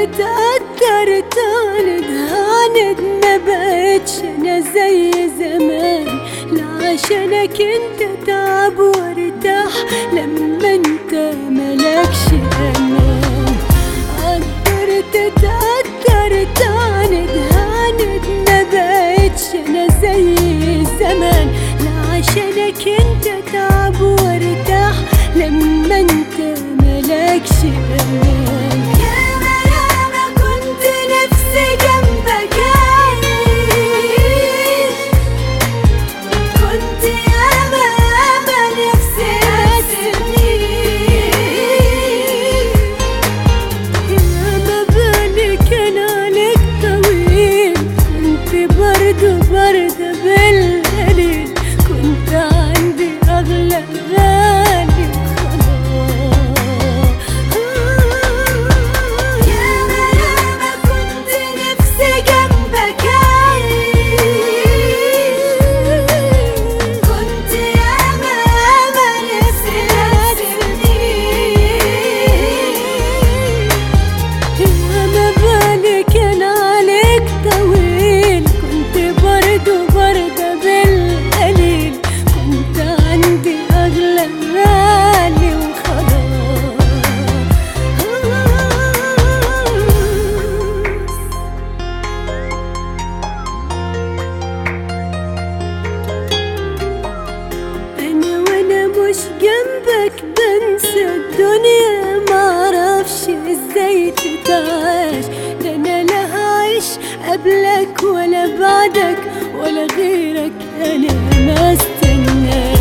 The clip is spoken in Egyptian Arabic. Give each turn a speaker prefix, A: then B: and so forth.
A: تتأثر تعند هاند ما بقتش انا زي زمان لا عشانك انت تعب وارتاح لما انت ملكش امان قدر تتأثر تعند هاند ما بقتش انا زي زمان لا عشانك انت تعب وارتاح لما انت ملكش امان ياما ياما كنت نفسي جنبك عايش كنت ياما ياما نفسي اسيبني ياما بالي كان عليك طويل كنت برضو برضه بالقليل كنت عندي اغلى غالي وخلاص ياما ياما كنت نفسي جنبك عايش كنت ياما ياما نفسي اسيبني ياما بالي كان عليك طويل كنت برضو برضه بالقليل كنت عندي أغلى غالي وخلاص انا وانا مش جنبك بنسى الدنيا معرفش ازاي تتعاش ده انا لا هعيش قبلك ولا بعدك ولا غيرك انا ما استناش